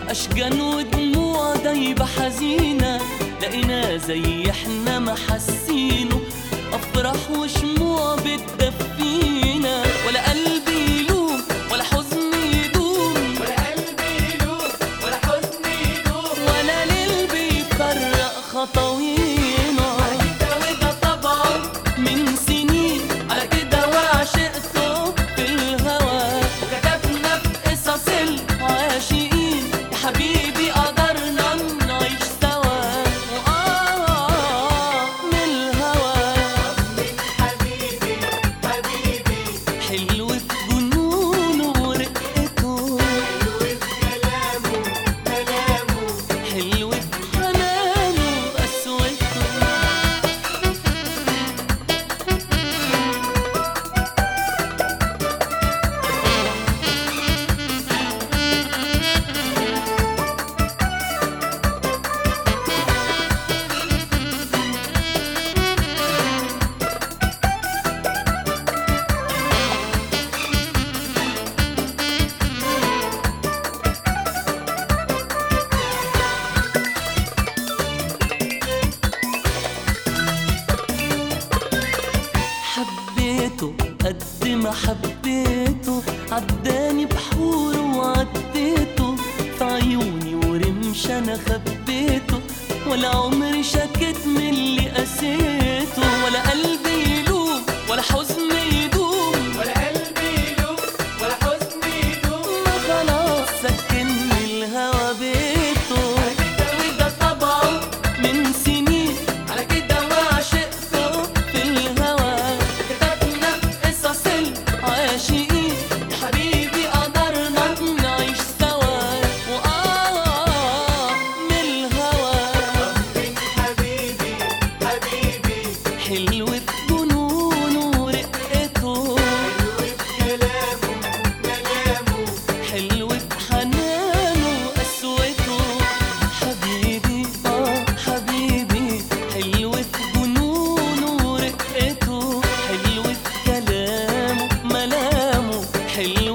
أشجان ودموع دايبة حزينة لقينا زي احنا ما حاسينه أفراح وشموع بتدفينا ولا قلبي يلوم ولا حزن يدوم ولا قلبي يلوم ولا حزن يدوم ولا ليل بيفرق خطاوينا ده وده طبعه من سنين على كده وعشقته في الهوى وكتبنا في قصص العاشقين يا حبيبي قدرنا نعيش سوا وآه من الهوى من حبيبي حبيبي حلو في جنونه ورقته حلو في كلامه كلامه حلو في حنانه وقسوته حبيته قد ما حبيته عداني بحور وعديته في عيوني ورمش انا خبيته ولا عمري شكت من اللي قسيته ولا قلبي يلوم ولا حزن يدوم ولا قلبي يلوم ولا حزن يدوم ما خلاص سكنني الهوى بيته ده وده طبعه من سنين على كده وعشقته في الهوى كتبنا في قصص عاشقين يا حبيبي قدرنا نعيش سوا وآه من الهوى من حبيبي حبيبي حلو في جنونه ورقته حلو في كلامه كلامه حلو في حنانه وقسوته حبيبي اه حبيبي حلو في جنونه ورقته حلو في كلامه ملامه حلو